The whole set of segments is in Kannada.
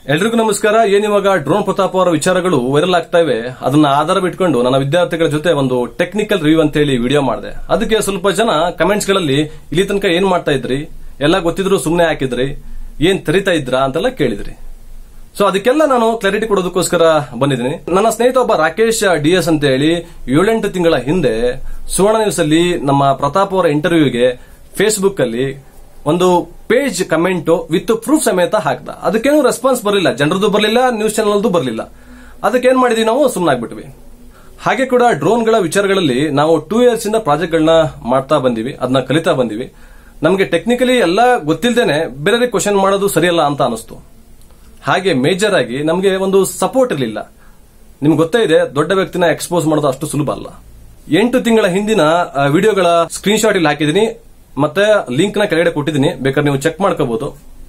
ಎಲ್ರಿಗೂ ನಮಸ್ಕಾರ ಏನ್ ಇವಾಗ ಡ್ರೋನ್ ಪ್ರತಾಪ್ ಅವರ ವಿಚಾರಗಳು ವೈರಲ್ ಆಗ್ತಾ ಇವೆ ಅದನ್ನ ಆಧಾರ ಬಿಟ್ಕೊಂಡು ನನ್ನ ವಿದ್ಯಾರ್ಥಿಗಳ ಜೊತೆ ಒಂದು ಟೆಕ್ನಿಕಲ್ ರಿವ್ಯೂ ಅಂತ ಹೇಳಿ ವಿಡಿಯೋ ಮಾಡಿದೆ ಅದಕ್ಕೆ ಸ್ವಲ್ಪ ಜನ ಕಮೆಂಟ್ಸ್ ಗಳಲ್ಲಿ ಇಲ್ಲಿ ತನಕ ಏನ್ ಮಾಡ್ತಾ ಇದ್ರಿ ಎಲ್ಲ ಗೊತ್ತಿದ್ರು ಸುಮ್ನೆ ಹಾಕಿದ್ರಿ ಏನ್ ತರಿತಾ ಇದ್ರಾ ಅಂತೆಲ್ಲ ಕೇಳಿದ್ರಿ ಸೊ ಅದಕ್ಕೆಲ್ಲ ನಾನು ಕ್ಲಾರಿಟಿ ಕೊಡೋದಕ್ಕೋಸ್ಕರ ಬಂದಿದ್ದೀನಿ ನನ್ನ ಸ್ನೇಹಿತ ಒಬ್ಬ ರಾಕೇಶ್ ಡಿ ಎಸ್ ಅಂತ ಹೇಳಿ ಏಳೆಂಟು ತಿಂಗಳ ಹಿಂದೆ ಸುವರ್ಣ ನ್ಯೂಸ್ ಅಲ್ಲಿ ನಮ್ಮ ಪ್ರತಾಪ್ ಅವರ ಇಂಟರ್ವ್ಯೂಗೆ ಫೇಸ್ಬುಕ್ ಅಲ್ಲಿ ಒಂದು ಪೇಜ್ ಕಮೆಂಟ್ ವಿತ್ ಪ್ರೂಫ್ ಸಮೇತ ಹಾಕ್ದ ಅದಕ್ಕೇನು ರೆಸ್ಪಾನ್ಸ್ ಬರಲಿಲ್ಲ ಜನರದ್ದು ಬರಲಿಲ್ಲ ನ್ಯೂಸ್ ಚಾನಲ್ದು ಬರಲಿಲ್ಲ ಅದಕ್ಕೇನ್ ಮಾಡಿದ್ವಿ ನಾವು ಸುಮ್ಮನಾಗ್ಬಿಟ್ವಿ ಹಾಗೆ ಕೂಡ ಡ್ರೋನ್ಗಳ ವಿಚಾರಗಳಲ್ಲಿ ನಾವು ಟೂ ಇಯರ್ಸ್ ಇಂದ ಪ್ರಾಜೆಕ್ಟ್ಗಳನ್ನ ಮಾಡ್ತಾ ಬಂದಿವಿ ಅದನ್ನ ಕಲಿತಾ ಬಂದಿವಿ ನಮಗೆ ಟೆಕ್ನಿಕಲಿ ಎಲ್ಲ ಗೊತ್ತಿಲ್ಲದೇನೆ ಬೇರೆ ಕ್ವಶನ್ ಮಾಡೋದು ಸರಿಯಲ್ಲ ಅಂತ ಅನಿಸ್ತು ಹಾಗೆ ಮೇಜರ್ ಆಗಿ ನಮಗೆ ಒಂದು ಸಪೋರ್ಟ್ ಇರಲಿಲ್ಲ ನಿಮ್ಗೆ ಗೊತ್ತೇ ಇದೆ ದೊಡ್ಡ ವ್ಯಕ್ತಿನ ಎಕ್ಸ್ಪೋಸ್ ಮಾಡೋದು ಅಷ್ಟು ಸುಲಭ ಅಲ್ಲ ಎಂಟು ತಿಂಗಳ ಹಿಂದಿನ ಆ, ವಿಡಿಯೋಗಳ ಸ್ಕ್ರೀನ್ ಶಾಟ್ ಇಲ್ಲಿ ಹಾಕಿದ್ದೀನಿ ಮತ್ತೆ ಲಿಂಕ್ ನ ಕೆಳಗಡೆ ಕೊಟ್ಟಿದ್ದೀನಿ ಬೇಕಾದ್ರೆ ನೀವು ಚೆಕ್ ಮಾಡ್ಕೋಬಹುದು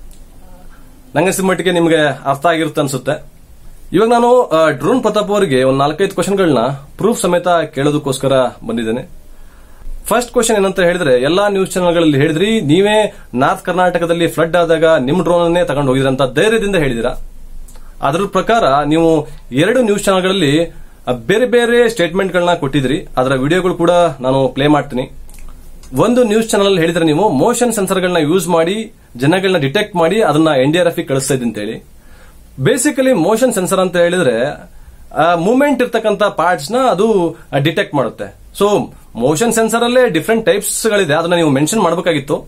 ನಂಗನ್ಸಿದ ಮಟ್ಟಿಗೆ ನಿಮಗೆ ಅರ್ಥ ಆಗಿರುತ್ತೆ ಅನ್ಸುತ್ತೆ ಇವಾಗ ನಾನು ಆ, ಡ್ರೋನ್ ಪ್ರತಾಪ್ ಅವರಿಗೆ ಒಂದು ನಾಲ್ಕೈದು ಕ್ವಶನ್ಗಳನ್ನ ಪ್ರೂಫ್ ಸಮೇತ ಕೇಳೋದಕ್ಕೋಸ್ಕರ ಬಂದಿದ್ದೇನೆ ಫಸ್ಟ್ ಕ್ವಶನ್ ಏನಂತ ಹೇಳಿದ್ರೆ ಎಲ್ಲಾ ನ್ಯೂಸ್ ಚಾನೆಲ್ಗಳಲ್ಲಿ ಹೇಳಿದ್ರಿ ನೀವೇ ನಾರ್ತ್ ಕರ್ನಾಟಕದಲ್ಲಿ ಫ್ಲಡ್ ಆದಾಗ ನಿಮ್ ಡ್ರೋನ್ ಅನ್ನೇ ತಗೊಂಡು ಹೋಗಿದ್ರ ಅಂತ ಧೈರ್ಯದಿಂದ ಹೇಳಿದಿರಾ ಅದರ ಪ್ರಕಾರ ನೀವು ಎರಡು ನ್ಯೂಸ್ ಚಾನೆಲ್ಗಳಲ್ಲಿ ಆ, ಬೇರೆ ಬೇರೆ ಸ್ಟೇಟ್ಮೆಂಟ್ಗಳನ್ನ ಕೊಟ್ಟಿದ್ರಿ ಅದರ ವಿಡಿಯೋಗಳು ಕೂಡ ನಾನು ಪ್ಲೇ ಮಾಡ್ತೀನಿ ಒಂದು ನ್ಯೂಸ್ ಚಾನಲ್ ಅಲ್ಲಿ ಹೇಳಿದ್ರೆ ನೀವು ಮೋಷನ್ ಸೆನ್ಸರ್ಗಳನ್ನ ಯೂಸ್ ಮಾಡಿ ಜನಗಳನ್ನ ಡಿಟೆಕ್ಟ್ ಮಾಡಿ ಅದನ್ನ ಎನ್ ಡಿ ಆರ್ ಎಫ್ ಕಳಿಸ್ತಾ ಇದ್ದೀನಿ ಅಂತ ಹೇಳಿ ಬೇಸಿಕಲಿ ಮೋಷನ್ ಸೆನ್ಸರ್ ಅಂತ ಹೇಳಿದ್ರೆ ಮೂವ್ಮೆಂಟ್ ಇರ್ತಕ್ಕಂಥ ಪಾರ್ಟ್ಸ್ ನ ಅದು ಡಿಟೆಕ್ಟ್ ಮಾಡುತ್ತೆ ಸೊ ಮೋಷನ್ ಸೆನ್ಸರ್ ಅಲ್ಲೇ ಡಿಫ್ರೆಂಟ್ ಟೈಪ್ಸ್ ಗಳಿದೆ ಅದನ್ನ ನೀವು ಮೆನ್ಷನ್ ಮಾಡಬೇಕಾಗಿತ್ತು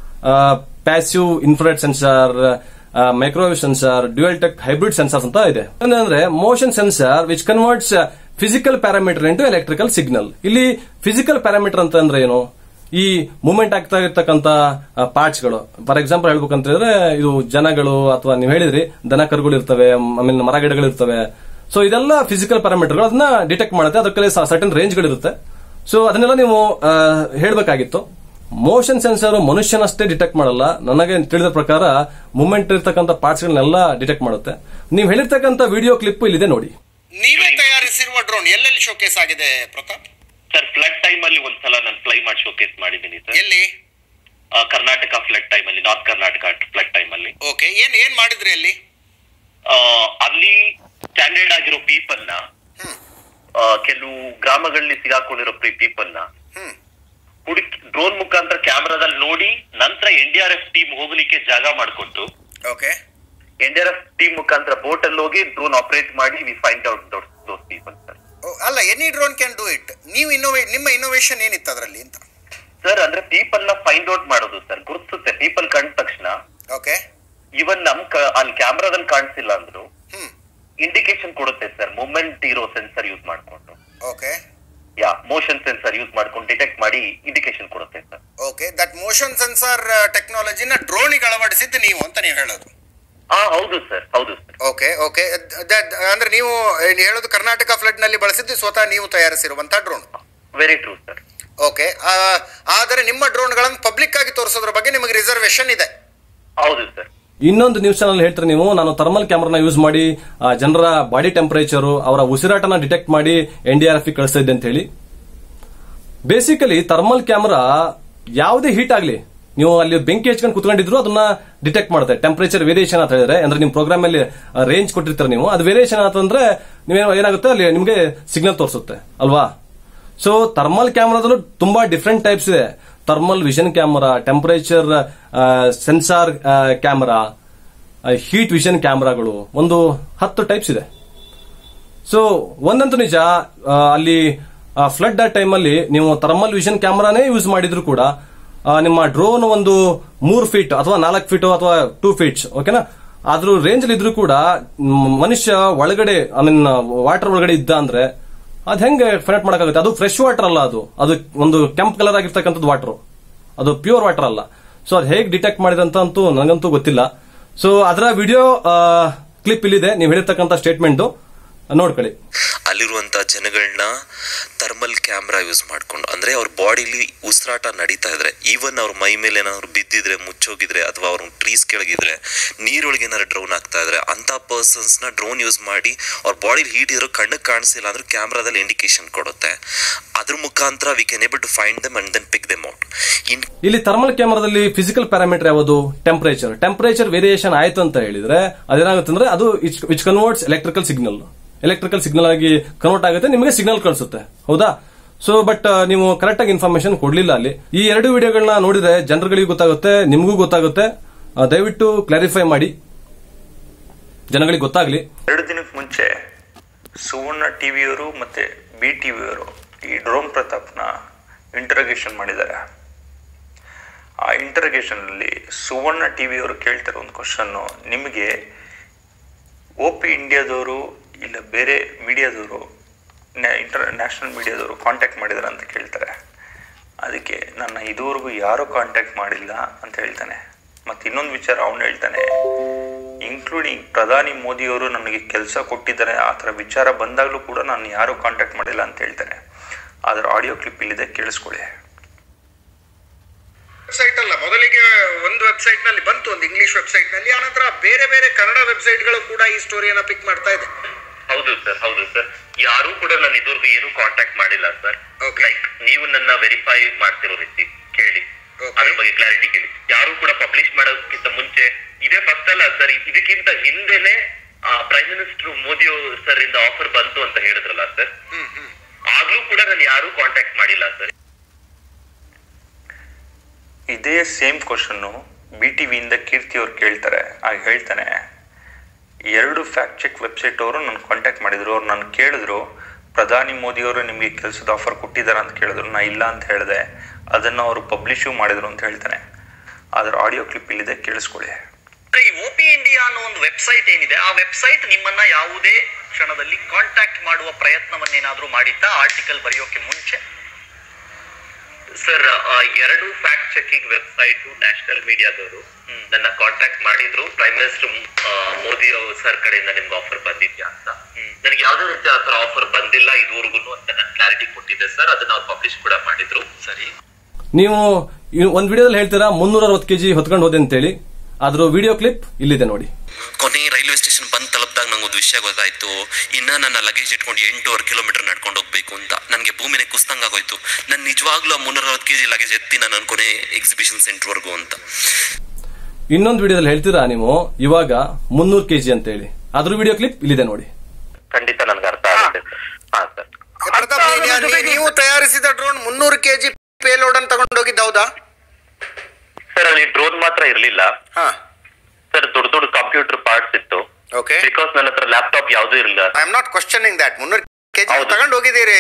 passive infrared sensor microwave sensor dual tech hybrid sensors ಅಂತ ಇದೆ ಅಂದ್ರೆ motion sensor which converts physical parameter into electrical signal ಇಲ್ಲಿ ಫಿಸಿಕಲ್ ಪ್ಯಾರಾಮೀಟರ್ ಅಂತ ಅಂದ್ರೆ ಏನು ಈ ಮೂವ್ಮೆಂಟ್ ಆಗ್ತಾ ಇರ್ತಕ್ಕಂತ ಪಾರ್ಟ್ಸ್ ಗಳು ಫಾರ್ ಎಕ್ಸಾಂಪಲ್ ಹೇಳ್ಬೇಕಂತ ಹೇಳಿದ್ರೆ ಇದು ಜನಗಳು ಅಥವಾ ನೀವು ಹೇಳಿದ್ರಿ ದನ ಕರುಗಳು ಇರ್ತವೆ ಆಮೇಲೆ ಮರ ಗಿಡಗಳು ಇರ್ತವೆ ಸೊ ಇದೆಲ್ಲ ಫಿಸಿಕಲ್ ಪ್ಯಾರಾಮೀಟರ್ಗಳು ಅದನ್ನ ಡಿಟೆಕ್ಟ್ ಮಾಡುತ್ತೆ ಅದಕ್ಕೆ ಸರ್ಟನ್ ರೇಂಜ್ ಗಳಿರುತ್ತೆ ಸೊ ಅದನ್ನೆಲ್ಲ ನೀವು ಆ, ಹೇಳ್ಬೇಕಾಗಿತ್ತು ಮೋಷನ್ ಸೆನ್ಸರ್ ಮನುಷ್ಯನಷ್ಟೇ ಡಿಟೆಕ್ಟ್ ಮಾಡಲ್ಲ ನನಗೆ ತಿಳಿದ ಪ್ರಕಾರ ಮೂವ್ಮೆಂಟ್ ಇರ್ತಕ್ಕಂಥ ಪಾರ್ಟ್ಸ್ ಗಳನ್ನೆಲ್ಲ ಡಿಟೆಕ್ಟ್ ಮಾಡುತ್ತೆ ನೀವು ಹೇಳಿರ್ತಕ್ಕಂಥ ವಿಡಿಯೋ ಕ್ಲಿಪ್ ಇಲ್ಲಿದೆ ನೋಡಿ ನೀವೇ ತಯಾರಿಸಿರುವ ಡ್ರೋನ್ ಎಲ್ಲೆಲ್ಲಿ ಶೋಕೇಸ್ ಆಗಿದೆ ಪ್ರತಾಪ್ ಸರ್ ಫ್ಲಡ್ ಟೈಮ್ ಅಲ್ಲಿ ಒಂದ್ಸಲ ನಾನು ಫ್ಲೈ ಮಾಡಿ ಶೋಕೇಸ್ ಮಾಡಿದ್ದೀನಿ ಸರ್ ಎಲ್ಲಿ ಆ, ಕರ್ನಾಟಕ ಫ್ಲಡ್ ಟೈಮ್ ಅಲ್ಲಿ ನಾರ್ತ್ ಕರ್ನಾಟಕ ಫ್ಲಡ್ ಟೈಮ್ ಅಲ್ಲಿ ಓಕೆ ಏನ್ ಏನ್ ಮಾಡಿದ್ರಿ ಅಲ್ಲಿ ಆ, ಅಲ್ಲಿ ಸ್ಟ್ಯಾಂಡರ್ಡ್ ಆಗಿರೋ ಪೀಪಲ್ ನ ಹ್ಮ್ ಆ, ಕೆಲವು ಗ್ರಾಮಗಳಲ್ಲಿ ಸಿಗಾಕೊಂಡಿರೋ ಪೀಪಲ್ ನ ಹ್ಮ್ ಹುಡುಕಿ ಡ್ರೋನ್ ಮುಖಾಂತರ ಕ್ಯಾಮ್ರಾದಲ್ಲಿ ನೋಡಿ ನಂತರ N D R F team ಹೋಗ್ಲಿಕ್ಕೆ ಜಾಗ ಮಾಡಿಕೊಟ್ಟು okay N D R F team ಮುಖಾಂತರ ಬೋಟ್ ಅಲ್ಲಿ ಹೋಗಿ ಡ್ರೋನ್ ಆಪರೇಟ್ ಮಾಡಿ we find out those people sir ಅಲ್ಲ any drone can do it ನೀವು ಇನ್ನೋವೇ ನಿಮ್ಮ ಇನ್ನೋವೇಷನ್ ಏನಿತ್ತು ಅದರಲ್ಲಿ ಅಂತ ಸರ್ ಅಂದ್ರೆ ಪೀಪಲ್ ನ ಫೈಂಡ್ ಔಟ್ ಮಾಡೋದು ಸರ್ ಗುರುತಿಸುತ್ತೆ ಪೀಪಲ್ ಕಂಡ ತಕ್ಷಣ ಓಕೆ ಇವನ್ ನಮ್ ಕ- ಅಲ್ಲಿ ಕ್ಯಾಮ್ರಾದಲ್ಲಿ ಕಾಣಿಸಿಲ್ಲ ಅಂದ್ರು ಹ್ಮ್ ಇಂಡಿಕೇಶನ್ ಕೊಡುತ್ತೆ ಸರ್ ಮೂವ್ಮೆಂಟ್ ಇರೋ ಸೆನ್ಸರ್ ಯೂಸ್ ಮಾಡ್ಕೊಂಡು okay yeah motion sensor use ಮಾಡ್ಕೊಂಡು ಡಿಟೆಕ್ಟ್ ಮಾಡಿ ಇಂಡಿಕೇಶನ್ ಕೊಡುತ್ತೆ sir okay that motion sensor ಟೆಕ್ನಾಲಜಿನ ಡ್ರೋನಿಗೆ ಅಳವಡಿಸಿದ್ದು ನೀವು ಅಂತ ನೀವು ಹೇಳೋದು ಹಾ ಹೌದು ಸರ್ ಹೌದು ಸರ್ ಓಕೆ ಓಕೆ ಅಂದ್ರೆ ನೀವು ಏನ್ ಹೇಳೋದು ಕರ್ನಾಟಕ ಫ್ಲಡ್ ನಲ್ಲಿ ಬಳಸಿದ್ದು ಸ್ವತಃ ನೀವು ತಯಾರಿಸಿರುವಂತಹ drone very true sir okay ಆದರೆ ನಿಮ್ಮ ಡ್ರೋನ್ಗಳನ್ನು ಪಬ್ಲಿಕ್ ಆಗಿ ತೋರಿಸೋದ್ರ ಬಗ್ಗೆ ನಿಮಗೆ ರಿಸರ್ವೇಶನ್ ಇದೆ ಹೌದು ಸರ್ ಇನ್ನೊಂದು ನ್ಯೂಸ್ ಚಾನಲ್ ಹೇಳ್ತಾರೆ ನೀವು ನಾನು ಥರ್ಮಲ್ ಕ್ಯಾಮ್ರಾನ ಯೂಸ್ ಮಾಡಿ ಆ, ಜನರ ಬಾಡಿ ಟೆಂಪರೇಚರ್ ಅವರ ಉಸಿರಾಟನ ಡಿಟೆಕ್ಟ್ ಮಾಡಿ ಎನ್ ಡಿ ಆರ್ ಎಫ್ ಕಳಿಸ್ತಾ ಇದ್ದೆ ಅಂತ ಹೇಳಿ ಬೇಸಿಕಲಿ ಥರ್ಮಲ್ ಕ್ಯಾಮ್ರಾ ಯಾವುದೇ ಹೀಟ್ ಆಗಲಿ ನೀವು ಅಲ್ಲಿ ಬೆಂಕಿ ಹಚ್ಕೊಂಡು ಕುತ್ಕೊಂಡಿದ್ರು ಅದನ್ನ ಡಿಟೆಕ್ಟ್ ಮಾಡುತ್ತೆ ಟೆಂಪರೇಚರ್ ವೇರಿಯೇಷನ್ ಅಂತ ಹೇಳಿದ್ರೆ ಅಂದ್ರೆ ನಿಮ್ಮ ಪ್ರೋಗ್ರಾಮ್ ಅಲ್ಲಿ ರೇಂಜ್ ಕೊಟ್ಟಿರ್ತಾರೆ ನೀವು ಅದು ವೇರಿಯೇಷನ್ ಅಂತಂದ್ರೆ ನೀವೇನು ಏನಾಗುತ್ತೆ ಅಲ್ಲಿ ನಿಮಗೆ ಸಿಗ್ನಲ್ ತೋರಿಸುತ್ತೆ ಅಲ್ವಾ ಸೊ ಥರ್ಮಲ್ ಕ್ಯಾಮ್ರಾದಲ್ಲೂ ತುಂಬಾ ಡಿಫ್ರೆಂಟ್ ಟೈಪ್ಸ್ ಇದೆ thermal vision camera temperature sensor camera heat vision ಕ್ಯಾಮರಾಗಳು ಒಂದು ಹತ್ತು ಟೈಪ್ಸ್ ಇದೆ ಸೊ ಒಂದಂತೂ ನಿಜ ಆ, ಅಲ್ಲಿ ಫ್ಲಡ್ ಆ ಟೈಮಲ್ಲಿ ನೀವು ಥರ್ಮಲ್ ವಿಷನ್ ಕ್ಯಾಮರಾನೇ ಯೂಸ್ ಮಾಡಿದ್ರು ಕೂಡ ಆ, ನಿಮ್ಮ ಡ್ರೋನ್ ಒಂದು ಮೂರ್ ಫೀಟ್ ಅಥವಾ ನಾಲ್ಕು ಫೀಟ್ ಅಥವಾ ಟೂ ಫೀಟ್ಸ್ ಓಕೆನಾ ಅದ್ರ ರೇಂಜ್ ಅಲ್ಲಿ ಇದ್ರೂ ಕೂಡ ಮ್, ಮನುಷ್ಯ ಒಳಗಡೆ ಐ ಮೀನ್ ವಾಟರ್ ಒಳಗಡೆ ಇದ್ದ ಅಂದ್ರೆ ಅದ್ ಹೆಂಗೆ ಫೈನಟ್ ಮಾಡಕ್ಕಾಗುತ್ತೆ ಅದು ಫ್ರೆಶ್ ವಾಟರ್ ಅಲ್ಲ ಅದು ಅದು ಒಂದು ಕೆಂಪ್ ಕಲರ್ ಆಗಿರ್ತಕ್ಕಂಥದ್ದು ವಾಟರ್ ಅದು ಪ್ಯೂರ್ ವಾಟರ್ ಅಲ್ಲ ಸೊ ಅದು ಹೇಗೆ ಡಿಟೆಕ್ಟ್ ಮಾಡಿದಂತ ಅಂತೂ ನನಗಂತೂ ಗೊತ್ತಿಲ್ಲ ಸೊ ಅದರ ವಿಡಿಯೋ ಕ್ಲಿಪ್ ಇಲ್ಲಿದೆ ನೀವು ಹೇಳಿರ್ತಕ್ಕಂಥ ಸ್ಟೇಟ್ಮೆಂಟ್ ನೋಡ್ಕೊಳ್ಳಿ ಅಲ್ಲಿರುವಂತ ಜನಗಳನ್ನ ಥರ್ಮಲ್ ಕ್ಯಾಮ್ರಾ ಯೂಸ್ ಮಾಡ್ಕೊಂಡು ಅಂದ್ರೆ ಅವ್ರ ಬಾಡಿಲಿ ಉಸಿರಾಟ ನಡೀತಾ ಇದ್ರೆ ಈವನ್ ಅವ್ರ ಮೈ ಮೇಲೆ ಏನಾದ್ರು ಬಿದ್ದಿದ್ರೆ ಮುಚ್ಚೋಗಿದ್ರೆ ಅಥವಾ ಅವ್ರ ಟ್ರೀಸ್ ಕೆಳಗಿದ್ರೆ ನೀರೊಳಗೆ ಏನಾದ್ರು ಡ್ರೌನ್ ಆಗ್ತಾ ಇದ್ರೆ ಅಂತ ಪರ್ಸನ್ಸ್ ನ ಡ್ರೋನ್ ಯೂಸ್ ಮಾಡಿ ಅವ್ರ ಬಾಡಿ ಹೀಟ್ ಇರೋ ಕಣ್ಣಿಗೆ ಕಾಣಿಸಿಲ್ಲ ಅಂದ್ರೆ ಕ್ಯಾಮ್ರಾದಲ್ಲಿ ಇಂಡಿಕೇಶನ್ ಕೊಡುತ್ತೆ ಅದ್ರ ಮುಖಾಂತರ we can able to find them and then pick them out in ಇಲ್ಲಿ ಥರ್ಮಲ್ ಕ್ಯಾಮರಾದಲ್ಲಿ ಫಿಸಿಕಲ್ ಪ್ಯಾರಾಮೀಟರ್ ಯಾವುದು ಟೆಂಪರೇಚರ್ ಟೆಂಪರೇಚರ್ ವೇರಿಯೇಷನ್ ಆಯ್ತು ಅಂತ ಹೇಳಿದ್ರೆ ಅದೇನಾಗುತ್ತೆ ಅಂದ್ರೆ ಅದು which converts electrical signal electrical signal ಆಗಿ ಕನ್ವರ್ಟ್ ಆಗುತ್ತೆ ನಿಮಗೆ ಸಿಗ್ನಲ್ ಕಳಿಸುತ್ತೆ ಹೌದಾ ಸೊ ಬಟ್ ನೀವು ಕರೆಕ್ಟ್ ಆಗಿ ಇನ್ಫಾರ್ಮೇಶನ್ ಕೊಡ್ಲಿಲ್ಲ ಅಲ್ಲಿ ಈ ಎರಡು ವಿಡಿಯೋಗಳನ್ನ ನೋಡಿದ್ರೆ ಜನರುಗಳಿಗೆ ಗೊತ್ತಾಗುತ್ತೆ ನಿಮಗೂ ಗೊತ್ತಾಗುತ್ತೆ ಆ, ದಯವಿಟ್ಟು ಕ್ಲಾರಿಫೈ ಮಾಡಿ ಜನಗಳಿಗೆ ಗೊತ್ತಾಗ್ಲಿ ಎರಡು ದಿನಕ್ಕೆ ಮುಂಚೆ ಸುವರ್ಣ ಟಿವಿಯವರು ಮತ್ತೆ ಬಿ ಟಿವಿಯವರು ಈ ಡ್ರೋನ್ ಪ್ರತಾಪ್ನ ಇಂಟರಗೇಷನ್ ಮಾಡಿದ್ದಾರೆ ಆ ಇಂಟರಗೇಷನ್ ಅಲ್ಲಿ ಸುವರ್ಣ ಟಿವಿಯವರು ಕೇಳ್ತಾರೆ ಒಂದು ಕ್ವಶನ್ನು ನಿಮಗೆ ಒ ಪಿ ಇಂಡಿಯಾದವರು ಇಲ್ಲ ಬೇರೆ ಮೀಡಿಯಾದವರು ಇಂಟರ್ ನ್ಯಾಷನಲ್ ಮೀಡಿಯಾದವರು ಕಾಂಟ್ಯಾಕ್ಟ್ ಮಾಡಿದಾರೆ ಅಂತ ಕೇಳ್ತಾರೆ ಅದಕ್ಕೆ ನನ್ನ ಇದುವರೆಗೂ ಯಾರೂ ಕಾಂಟ್ಯಾಕ್ಟ್ ಮಾಡಿಲ್ಲ ಅಂತ ಹೇಳ್ತಾನೆ ಮತ್ತು ಇನ್ನೊಂದು ವಿಚಾರ ಅವನು ಹೇಳ್ತಾನೆ ಇನ್ಕ್ಲೂಡಿಂಗ್ ಪ್ರಧಾನಿ ಮೋದಿಯವರು ನನಗೆ ಕೆಲಸ ಕೊಟ್ಟಿದ್ದಾರೆ ಆ ಥರ ವಿಚಾರ ಬಂದಾಗಲೂ ಕೂಡ ನಾನು ಯಾರೂ ಕಾಂಟ್ಯಾಕ್ಟ್ ಮಾಡಿಲ್ಲ ಅಂತ ಹೇಳ್ತಾನೆ ಅದರ ಆಡಿಯೋ ಕ್ಲಿಪ್ ಇಲ್ಲಿದೆ ಕೇಳಿಸ್ಕೊಳ್ಳಿ ವೆಬ್ಸೈಟ್ ಅಲ್ಲ ಮೊದಲಿಗೆ ಒಂದು ವೆಬ್ಸೈಟ್ ನಲ್ಲಿ ಬಂತು ಒಂದು ಇಂಗ್ಲಿಷ್ ವೆಬ್ಸೈಟ್ ನಲ್ಲಿ ಆನಂತರ ಬೇರೆ ಬೇರೆ ಕನ್ನಡ ವೆಬ್ಸೈಟ್ ಗಳು ಕೂಡ ಈ ಸ್ಟೋರಿಯನ್ನ ಪಿಕ್ ಮಾಡ್ತಾ ಇದೆ ಹೌದು ಸರ್ ಹೌದು ಸರ್ ಯಾರು ಕೂಡ ನಾನು ಇದುವರೆಗೂ ಏನು ಕಾಂಟ್ಯಾಕ್ಟ್ ಮಾಡಿಲ್ಲ ಸರ್ Okay. ಲೈಕ್ ನೀವು ನನ್ನ ವೆರಿಫೈ ಮಾಡ್ತಿರೋ ರೀತಿ ಕೇಳಿ Okay. ಅದ್ರ ಬಗ್ಗೆ ಕ್ಲಾರಿಟಿ ಕೇಳಿ ಯಾರು ಕೂಡ ಪಬ್ಲಿಷ್ ಮಾಡೋದಕ್ಕಿಂತ ಮುಂಚೆ ಇದೇ ಫಸ್ಟ್ ಅಲ್ಲ ಸರ್ ಇದಕ್ಕಿಂತ ಹಿಂದೆನೆ ಪ್ರೈಮ್ ಮಿನಿಸ್ಟರ್ ಮೋದಿ ಸರ್ ಇಂದ ಆಫರ್ ಬಂತು ಅಂತ ಹೇಳಿದ್ರಲ್ಲ ಸರ್ ಆಗ್ಲೂ ಕೂಡ ನಾನು ಯಾರು ಕಾಂಟ್ಯಾಕ್ಟ್ ಮಾಡಿಲ್ಲ ಸರ್ ಇದೇ ಸೇಮ್ ಕ್ವಶನ್ನು ಬಿ ಟಿ ವಿಯಿಂದ ಕೀರ್ತಿ ಅವ್ರು ಕೇಳ್ತಾರೆ ಆಗ ಹೇಳ್ತಾನೆ ಎರಡು ಫ್ಯಾಕ್ಟ್ ಚೆಕ್ ವೆಬ್ಸೈಟ್ ಅವರು ನನ್ನ ಕಾಂಟ್ಯಾಕ್ಟ್ ಮಾಡಿದ್ರು ಅವ್ರು ನಾನು ಕೇಳಿದ್ರು ಪ್ರಧಾನಿ ಮೋದಿಯವರು ನಿಮಗೆ ಕೆಲಸದ ಆಫರ್ ಕೊಟ್ಟಿದ್ದಾರೆ ಅಂತ ಕೇಳಿದ್ರು ನಾ ಇಲ್ಲ ಅಂತ ಹೇಳಿದೆ ಅದನ್ನು ಅವರು ಪಬ್ಲಿಷು ಮಾಡಿದ್ರು ಅಂತ ಹೇಳ್ತಾನೆ ಅದರ ಆಡಿಯೋ ಕ್ಲಿಪ್ ಇಲ್ಲಿದೆ ಕೇಳಿಸ್ಕೊಳ್ಳಿ ಈ ಒ ಪಿ ಇಂಡಿಯಾ ಅನ್ನೋ ಒಂದು ವೆಬ್ಸೈಟ್ ಏನಿದೆ ಆ ವೆಬ್ಸೈಟ್ ನಿಮ್ಮನ್ನ ಯಾವುದೇ ಕ್ಷಣದಲ್ಲಿ ಕಾಂಟ್ಯಾಕ್ಟ್ ಮಾಡುವ ಪ್ರಯತ್ನವನ್ನೇನಾದ್ರೂ ಮಾಡಿದ್ದ ಆರ್ಟಿಕಲ್ ಬರೆಯೋಕೆ ಮುಂಚೆ ಸರ್ ಎರಡು ಫ್ಯಾಕ್ಟ್ ಚೆಕಿಂಗ್ ವೆಬ್ಸೈಟ್ ನ್ಯಾಷನಲ್ ಮೀಡಿಯಾದವರು ನನ್ನ ಕಾಂಟ್ಯಾಕ್ಟ್ ಮಾಡಿದ್ರು ಪ್ರೈಮ್ ಮಿನಿಸ್ಟರ್ ಮೋದಿ ಸರ್ ಕಡೆಯಿಂದ ನಿಮ್ಗೆ ಆಫರ್ ಬಂದಿದ್ಯಾ ಅಂತ ನನಗೆ ಯಾವ್ದೇ ರೀತಿ ಆ ತರ ಆಫರ್ ಬಂದಿಲ್ಲ ಇದುವರೆಗೂ ಅಂತ ನಾನು ಕ್ಲಾರಿಟಿ ಕೊಟ್ಟಿದ್ದೆ ಸರ್ ಅದನ್ನ ಅವ್ರು ಪಬ್ಲಿಷ್ ಕೂಡ ಮಾಡಿದ್ರು ಸರಿ ನೀವು ಈ ಒಂದ್ ವಿಡಿಯೋದಲ್ಲಿ ಹೇಳ್ತೀರಾ ಮುನ್ನೂರ ಅರವತ್ತು ಕೆಜಿ ಹೊತ್ಕೊಂಡು ಹೋದೆ ಅಂತೇಳಿ ಅದ್ರ ವಿಡಿಯೋ ಕ್ಲಿಪ್ ಇಲ್ಲಿದೆ ನೋಡಿ ಕೊನೆ ರೈಲ್ವೆ ಸ್ಟೇಷನ್ ಬಂದ್ ತಲುಪಿದಾಗ ನಂಗೆ ಒಂದು ವಿಷಯ ಗೊತ್ತಾಯ್ತು ಇನ್ನ ನನ್ನ ಲಗೇಜ್ ಇಟ್ಕೊಂಡು ಎಂಟೂವರೆ ಕಿಲೋಮೀಟರ್ ನಡ್ಕೊಂಡು ಹೋಗ್ಬೇಕು ಅಂತ ನನಗೆ ಭೂಮಿನೇ ಕುಸ್ತಂಗ್ ಆಗೋಯ್ತು ನಾನು ನಿಜವಾಗ್ಲೂ ಮುನ್ನೂರ ಅರವತ್ತು ಕೆಜಿ ಲಗೇಜ್ ಎತ್ತಿ ನಾನು ಅನ್ಕೊನೆ ಎಕ್ಸಿಬಿಷನ್ ಸೆಂಟರ್ವರೆಗೂ ಅಂತ ಇನ್ನೊಂದು ವಿಡಿಯೋದಲ್ಲಿ ಹೇಳ್ತೀರಾ ನೀವು ಇವಾಗ ಮುನ್ನೂರು ಕೆಜಿ ಅಂತೇಳಿ ಅದ್ರ ವಿಡಿಯೋ ಕ್ಲಿಪ್ ಇಲ್ಲಿದೆ ನೋಡಿ ಖಂಡಿತ ನನ್ಗೆ ಅರ್ಥ ಆಗುತ್ತೆ ಹಾ ಸರ್ ಪ್ರತಾಪ್ ನೀ- ನೀ- ನೀವು ತಯಾರಿಸಿದ ಡ್ರೋನ್ ಮುನ್ನೂರು ಕೆಜಿ ಪೇಲೋಡ್ ಅನ್ನು ತಗೊಂಡೋಗಿದ್ದು ಹೌದಾ ಸರ್ ಅಲ್ಲಿ ಡ್ರೋನ್ ಮಾತ್ರ ಇರ್ಲಿಲ್ಲ ಹಾ ಸರ್ ದೊಡ್ಡ ದೊಡ್ಡ ಕಂಪ್ಯೂಟರ್ ಪಾರ್ಟ್ಸ್ ಇತ್ತು ಓಕೆ ಬಿಕಾಸ್ ನನ್ನ ಹತ್ರ ಲ್ಯಾಪ್ಟಾಪ್ ಯಾವ್ದು ಇರಲಿಲ್ಲ I am not questioning that ಮುನ್ನೂರು ಕೆಜಿ ಹೌದು. ತಗೊಂಡು ಹೋಗಿದ್ದೀರಿ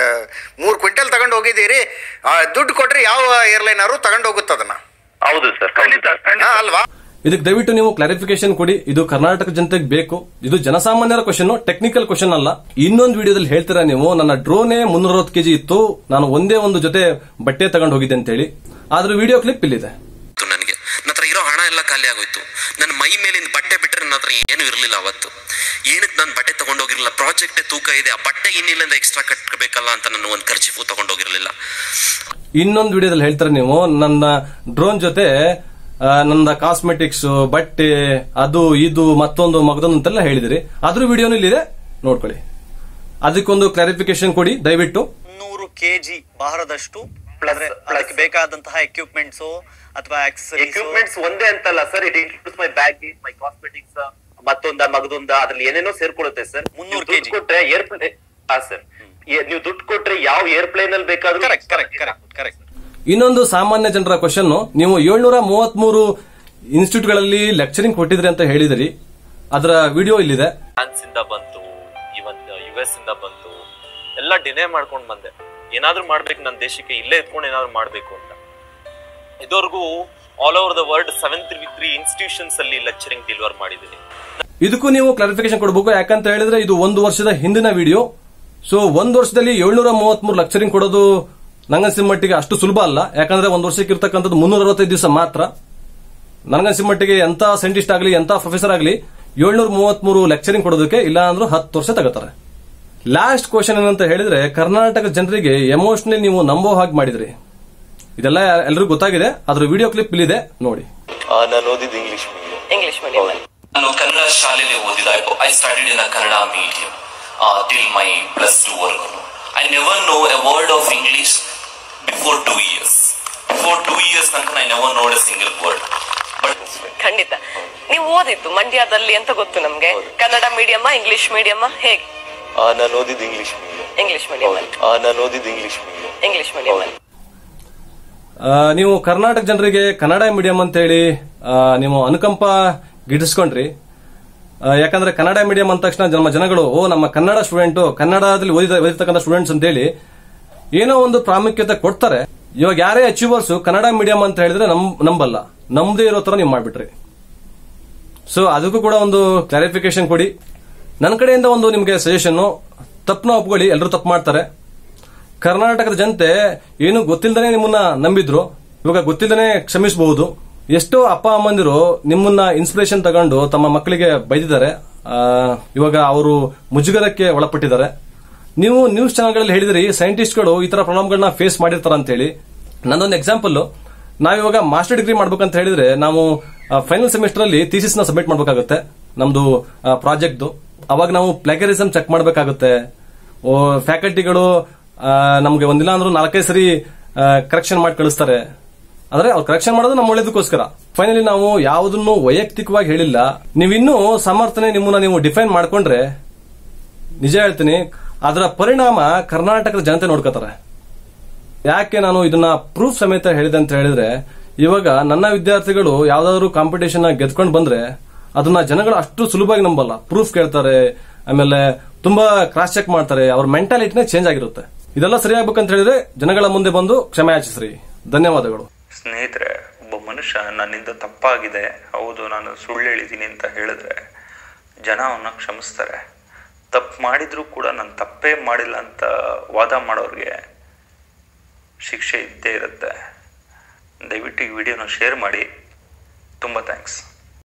ಮೂರು ಕ್ವಿಂಟಲ್ ತಗೊಂಡು ಹೋಗಿದ್ದೀರಿ ಆ, ದುಡ್ಡು ಕೊಟ್ರೆ ಯಾವ ಏರ್ಲೈನ್ ಅವರು ತಗೊಂಡು ಹೋಗುತ್ತೆ ಅದನ್ನ ಹೌದು ಸರ್ ಹಾ, ಅಲ್ವಾ ಇದಕ್ಕೆ ದಯವಿಟ್ಟು ನೀವು ಕ್ಲಾರಿಫಿಕೇಶನ್ ಕೊಡಿ ಇದು ಕರ್ನಾಟಕ ಜನತೆಗೆ ಬೇಕು ಇದು ಜನಸಾಮಾನ್ಯರ ಕ್ವಶನ್ ಟೆಕ್ನಿಕಲ್ ಕ್ವಶನ್ ಅಲ್ಲ ಇನ್ನೊಂದು ವಿಡಿಯೋದಲ್ಲಿ ಹೇಳ್ತೀರಾ ನೀವು ನನ್ನ ಡ್ರೋನೇ ಮುನ್ನೂರ ಅರವತ್ತು ಕೆಜಿ ಇತ್ತು ನಾನು ಒಂದೇ ಒಂದು ಜೊತೆ ಬಟ್ಟೆ ತಗೊಂಡು ಹೋಗಿದ್ದೆ ಅಂತೇಳಿ ಆದ್ರ ವಿಡಿಯೋ ಕ್ಲಿಪ್ ಇಲ್ಲಿದೆ ಇತ್ತು ನನಗೆ ನನ್ನ ಹತ್ರ ಇರೋ ಹಣ ಎಲ್ಲ ಖಾಲಿ ಆಗೋಯ್ತು ನನ್ನ ಮೈ ಮೇಲಿಂದ ಬಟ್ಟೆ ಬಿಟ್ರೆ ನನ್ನ ಹತ್ರ ಏನು ಇರಲಿಲ್ಲ ಅವತ್ತು ಏನಕ್ಕೆ ನಾನು ಬಟ್ಟೆ ತಗೊಂಡೋಗಿರಲಿಲ್ಲ ಪ್ರಾಜೆಕ್ಟ್ ತೂಕ ಇದೆ ಆ ಬಟ್ಟೆ ಇನ್ನಿಲ್ಲಿಂದ ಎಕ್ಸ್ಟ್ರಾ ಕಟ್ಬೇಕಲ್ಲ ಅಂತ ನಾನು ಒಂದು ಖರ್ಚಿಫು ತಗೊಂಡೋಗಿರಲಿಲ್ಲ ಇನ್ನೊಂದು ವಿಡಿಯೋದಲ್ಲಿ ಹೇಳ್ತಾರೆ ನೀವು ನನ್ನ ಡ್ರೋನ್ ಜೊತೆ ಆ, ನನ್ನ ಕಾಸ್ಮೆಟಿಕ್ಸ್ ಬಟ್ಟೆ ಅದು ಇದು ಮತ್ತೊಂದು ಮಗದೊಂದು ಅಂತೆಲ್ಲ ಹೇಳಿದಿರಿ ಅದ್ರ ವಿಡಿಯೋನು ಇಲ್ಲಿದೆ ನೋಡ್ಕೊಳ್ಳಿ ಅದಕ್ಕೊಂದು ಕ್ಲಾರಿಫಿಕೇಶನ್ ಕೊಡಿ ದಯವಿಟ್ಟು ಮುನ್ನೂರು ಕೆಜಿ ಭಾರದಷ್ಟು ಅಂದ್ರೆ ಅದಕ್ಕೆ ಬೇಕಾದಂತಹ ಎಕ್ವಿಪ್ಮೆಂಟ್ಸ್ ಅಥವಾ ಎಕ್ವಿಪ್ಮೆಂಟ್ಸ್ ಒಂದೇ ಅಂತಲ್ಲ sir it includes my bag my cosmetics ಮತ್ತೊಂದ ಮಗದೊಂದ ಅದ್ರಲ್ಲಿ ಏನೇನೋ ಸೇರ್ಕೊಳ್ಳುತ್ತೆ ಸರ್ 300 ದುಡ್ಡು kg. ಕೊಟ್ರೆ ಏರ್ಪ್ಲೇನ್ ಹಾ ಸರ್ ನೀವು ದುಡ್ಡು ಕೊಟ್ರೆ ಯಾವ ಏರ್ಪ್ಲೇನ್ ಅಲ್ಲಿ ಬೇಕಾದ್ರೂ ಕರೆಕ್ಟ್ ಕರೆಕ್ಟ್ ಕರೆಕ್ಟ್ ಕರೆಕ್ಟ್ ಇನ್ನೊಂದು ಸಾಮಾನ್ಯ ಜನರ ಕ್ವಶನ್ ನೀವು ಏಳ್ನೂರ ಮೂವತ್ಮೂರು ಇನ್ಸ್ಟಿಟ್ಯೂಟ್ಗಳಲ್ಲಿ ಲೆಕ್ಚರಿಂಗ್ ಕೊಟ್ಟಿದ್ರಿ ಅಂತ ಹೇಳಿದಿರಿ ಅದರ ವಿಡಿಯೋ ಇಲ್ಲಿದೆ ಫ್ರಾನ್ಸ್ ಇಂದ ಬಂತು ಇವನ್ ಯು ಎಸ್ ಇಂದ ಬಂತು ಎಲ್ಲ ಡಿನೇ ಮಾಡ್ಕೊಂಡ್ ಬಂದೆ ಏನಾದ್ರೂ ಮಾಡ್ಬೇಕು ನನ್ನ ದೇಶಕ್ಕೆ ಇಲ್ಲೇ ಇದ್ಕೊಂಡು ಏನಾದ್ರೂ ಮಾಡ್ಬೇಕು ಅಂತ ಇದುವರೆಗೂ all over the world seven three three institutions ಅಲ್ಲಿ ಲೆಕ್ಚರಿಂಗ್ ಡೆಲಿವರ್ ಮಾಡಿದ್ದೀನಿ ಇದಕ್ಕೂ ನೀವು ಕ್ಲಾರಿಫಿಕೇಶನ್ ಕೊಡಬೇಕು ಯಾಕಂತ ಹೇಳಿದ್ರೆ ಇದು ಒಂದು ವರ್ಷದ ಹಿಂದಿನ ವಿಡಿಯೋ ಸೊ ಒಂದು ವರ್ಷದಲ್ಲಿ ಏಳ್ನೂರ ಮೂವತ್ಮೂರು ಲೆಕ್ಚರಿಂಗ್ ಕೊಡೋದು ನಂಗನ್ಸಿನ ಮಟ್ಟಿಗೆ ಅಷ್ಟು ಸುಲಭ ಅಲ್ಲ ಯಾಕಂದ್ರೆ ಒಂದು ವರ್ಷಕ್ಕೆ ಇರ್ತಕ್ಕಂಥದ್ದು ಮುನ್ನೂರ ಅರವತ್ತೈದು ದಿವಸ ಮಾತ್ರ ನನಗನ್ಸಿನ ಮಟ್ಟಿಗೆ ಎಂತ ಸೈಂಟಿಸ್ಟ್ ಆಗಲಿ ಎಂತ ಪ್ರೊಫೆಸರ್ ಆಗಲಿ ಏಳ್ನೂರ ಮೂವತ್ಮೂರು ಲೆಕ್ಚರಿಂಗ್ ಕೊಡೋದಕ್ಕೆ ಇಲ್ಲ ಅಂದ್ರೂ ಹತ್ತು ವರ್ಷ ತಗೋತಾರೆ ಲಾಸ್ಟ್ ಕ್ವಶನ್ ಏನಂತ ಹೇಳಿದ್ರೆ ಕರ್ನಾಟಕ ಜನರಿಗೆ ಎಮೋಷನಲಿ ನೀವು ನಂಬೋ ಹಾಗೆ ಮಾಡಿದ್ರಿ ಇದೆಲ್ಲ ಎಲ್ರಿಗೂ ಗೊತ್ತಾಗಿದೆ ಅದ್ರ ವಿಡಿಯೋ ಕ್ಲಿಪ್ ಇಲ್ಲಿದೆ ನೋಡಿ ನಾನು ಓದಿದ್ದು ಇಂಗ್ಲಿಷ್ ಮೀಡಿಯಂ ಇಂಗ್ಲಿಷ್ ಮೀಡಿಯಂ ನಾನು ಕನ್ನಡ ಶಾಲೆಯಲ್ಲಿ ಓದಿದ I studied in a Kannada medium till my plus two ವರ್ಗು I never know a word of English before two years before two years ತನಕ I never knowed a single word but ಖಂಡಿತ ನೀವು ಓದಿದ್ದು ಮಂಡ್ಯದಲ್ಲಿ ಅಂತ ಗೊತ್ತು ನಮ್ಗೆ ಕನ್ನಡ ಮೀಡಿಯಮ್ಮ ಇಂಗ್ಲಿಷ್ ಮೀಡಿಯಮ್ಮ ಹೇಗೆ ನಾನು ಓದಿದ್ದು ಇಂಗ್ಲಿಷ್ ಮೀಡಿಯಂ ಇಂಗ್ಲಿಷ್ ಮೀಡಿಯಂ ಅಲ್ಲಿ ನಾನು ಓದಿದ್ದು ಇಂಗ್ಲಿಷ್ ಮೀಡಿಯಂ ಇಂಗ್ಲಿಷ್ ಮೀಡಿಯಂ ಅಲ್ಲಿ ಆ, ನೀವು ಕರ್ನಾಟಕ ಜನರಿಗೆ ಕನ್ನಡ ಮೀಡಿಯಂ ಅಂತ ಹೇಳಿ ಆ, ನೀವು ಅನುಕಂಪ ಗಿಟ್ಟಿಸ್ಕೊಂಡ್ರಿ ಆ, ಯಾಕಂದ್ರೆ ಕನ್ನಡ ಮೀಡಿಯಂ ಅಂದ ತಕ್ಷಣ ನಮ್ಮ ಜನಗಳು ಓ ನಮ್ಮ ಕನ್ನಡ ಸ್ಟೂಡೆಂಟ್ ಕನ್ನಡದಲ್ಲಿ ಓದಿದ ಓದಿರ್ತಕ್ಕಂಥ ಸ್ಟೂಡೆಂಟ್ಸ್ ಅಂತ ಹೇಳಿ ಏನೋ ಒಂದು ಪ್ರಾಮುಖ್ಯತೆ ಕೊಡ್ತಾರೆ ಇವಾಗ ಯಾರೇ ಅಚೀವರ್ಸ್ ಕನ್ನಡ ಮೀಡಿಯಂ ಅಂತ ಹೇಳಿದ್ರೆ ನಮ್ ನಂಬಲ್ಲ ನಮ್ದೇ ಇರೋ ತರ ನೀವು ಮಾಡ್ಬಿಟ್ರಿ ಸೊ ಅದಕ್ಕೂ ಕೂಡ ಒಂದು ಕ್ಲಾರಿಫಿಕೇಶನ್ ಕೊಡಿ ನನ್ನ ಕಡೆಯಿಂದ ಒಂದು ನಿಮಗೆ ಸಜೆಷನ್ ತಪ್ಪನ ಒಪ್ಕೊಳ್ಳಿ ಎಲ್ಲರೂ ತಪ್ಪು ಮಾಡ್ತಾರೆ ಕರ್ನಾಟಕದ ಜನತೆ ಏನು ಗೊತ್ತಿಲ್ಲದೇ ನಿಮ್ಮನ್ನ ನಂಬಿದ್ರು ಇವಾಗ ಗೊತ್ತಿಲ್ಲದೇ ಕ್ಷಮಿಸಬಹುದು ಎಷ್ಟೋ ಅಪ್ಪ ಅಮ್ಮಂದಿರು ನಿಮ್ಮನ್ನ ಇನ್ಸ್ಪಿರೇಷನ್ ತಗೊಂಡು ತಮ್ಮ ಮಕ್ಕಳಿಗೆ ಬೈದಿದ್ದಾರೆ ಆ, ಇವಾಗ ಅವರು ಮುಜುಗರಕ್ಕೆ ಒಳಪಟ್ಟಿದ್ದಾರೆ ನೀವು ನ್ಯೂಸ್ ಚಾನಲ್ಗಳಲ್ಲಿ ಹೇಳಿದ್ರಿ ಸೈಂಟಿಸ್ಟ್ಗಳು ಈ ತರ ಪ್ರಾಬ್ಲಮ್ಗಳನ್ನ ಫೇಸ್ ಮಾಡಿರ್ತಾರ ಅಂತ ಹೇಳಿ ನಂದೊಂದು ಎಕ್ಸಾಂಪಲ್ ನಾವಿವಾಗ ಮಾಸ್ಟರ್ ಡಿಗ್ರಿ ಮಾಡ್ಬೇಕಂತ ಹೇಳಿದ್ರೆ ನಾವು ಫೈನಲ್ ಸೆಮಿಸ್ಟರ್ ಅಲ್ಲಿ ಥೀಸಿಸ್ ನ ಸಬ್ಮಿಟ್ ಮಾಡ್ಬೇಕಾಗುತ್ತೆ ನಮ್ದು ಪ್ರಾಜೆಕ್ಟ್ ಅವಾಗ ನಾವು ಪ್ಲಾಗರಿಸಮ್ ಚೆಕ್ ಮಾಡ್ಬೇಕಾಗುತ್ತೆ ಫ್ಯಾಕಲ್ಟಿಗಳು ನಮ್ಗೆ ಒಂದಿಲ್ಲ ಅಂದ್ರೂ ನಾಲ್ಕೈದು ಸರಿ ಕರೆಕ್ಷನ್ ಮಾಡಿ ಕಳಿಸ್ತಾರೆ ಅಂದ್ರೆ ಅವ್ರು ಕರೆಕ್ಷನ್ ಮಾಡೋದು ನಮ್ಮ ಒಳ್ಳೇದಕ್ಕೋಸ್ಕರ ಫೈನಲಿ ನಾವು ಯಾವುದನ್ನು ವೈಯಕ್ತಿಕವಾಗಿ ಹೇಳಿಲ್ಲ ನೀವಿನ್ನೂ ಸಮರ್ಥನೆ ನಿಮ್ಮನ್ನ ನೀವು ಡಿಫೈನ್ ಮಾಡ್ಕೊಂಡ್ರೆ ನಿಜ ಹೇಳ್ತೀನಿ ಅದರ ಪರಿಣಾಮ ಕರ್ನಾಟಕದ ಜನತೆ ನೋಡ್ಕೋತಾರೆ ಯಾಕೆ ನಾನು ಇದನ್ನ ಪ್ರೂಫ್ ಸಮೇತ ಹೇಳಿದೆ ಅಂತ ಹೇಳಿದ್ರೆ ಇವಾಗ ನನ್ನ ವಿದ್ಯಾರ್ಥಿಗಳು ಯಾವ್ದಾದ್ರು ಕಾಂಪಿಟೇಷನ್ ಗೆದ್ಕೊಂಡು ಬಂದ್ರೆ ಅದನ್ನ ಜನಗಳು ಅಷ್ಟು ಸುಲಭವಾಗಿ ನಂಬಲ್ಲ ಪ್ರೂಫ್ ಕೇಳ್ತಾರೆ ಆಮೇಲೆ ತುಂಬಾ ಕ್ರಾಸ್ ಚೆಕ್ ಮಾಡ್ತಾರೆ ಅವ್ರ ಮೆಂಟಾಲಿಟಿನೇ ಚೇಂಜ್ ಆಗಿರುತ್ತೆ ಇದೆಲ್ಲ ಸರಿಯಾಗ್ಬೇಕಂತ ಹೇಳಿದ್ರೆ ಜನಗಳ ಮುಂದೆ ಬಂದು ಕ್ಷಮೆ ಯಾಚಿಸ್ರಿ ಧನ್ಯವಾದಗಳು ಸ್ನೇಹಿತರೆ ಒಬ್ಬ ಮನುಷ್ಯ ನನ್ನಿಂದ ತಪ್ಪಾಗಿದೆ ಹೌದು ನಾನು ಸುಳ್ಳು ಹೇಳಿದ್ದೀನಿ ಅಂತ ಹೇಳಿದ್ರೆ ಜನ ಅವನ್ನ ಕ್ಷಮಿಸ್ತಾರೆ ತಪ್ಪು ಮಾಡಿದ್ರೂ ಕೂಡ ನಾನು ತಪ್ಪೇ ಮಾಡಿಲ್ಲ ಅಂತ ವಾದ ಮಾಡೋರಿಗೆ ಶಿಕ್ಷೆ ಇದ್ದೇ ಇರುತ್ತೆ ದಯವಿಟ್ಟು ಈ ವಿಡಿಯೋನ ಶೇರ್ ಮಾಡಿ ತುಂಬ ಥ್ಯಾಂಕ್ಸ್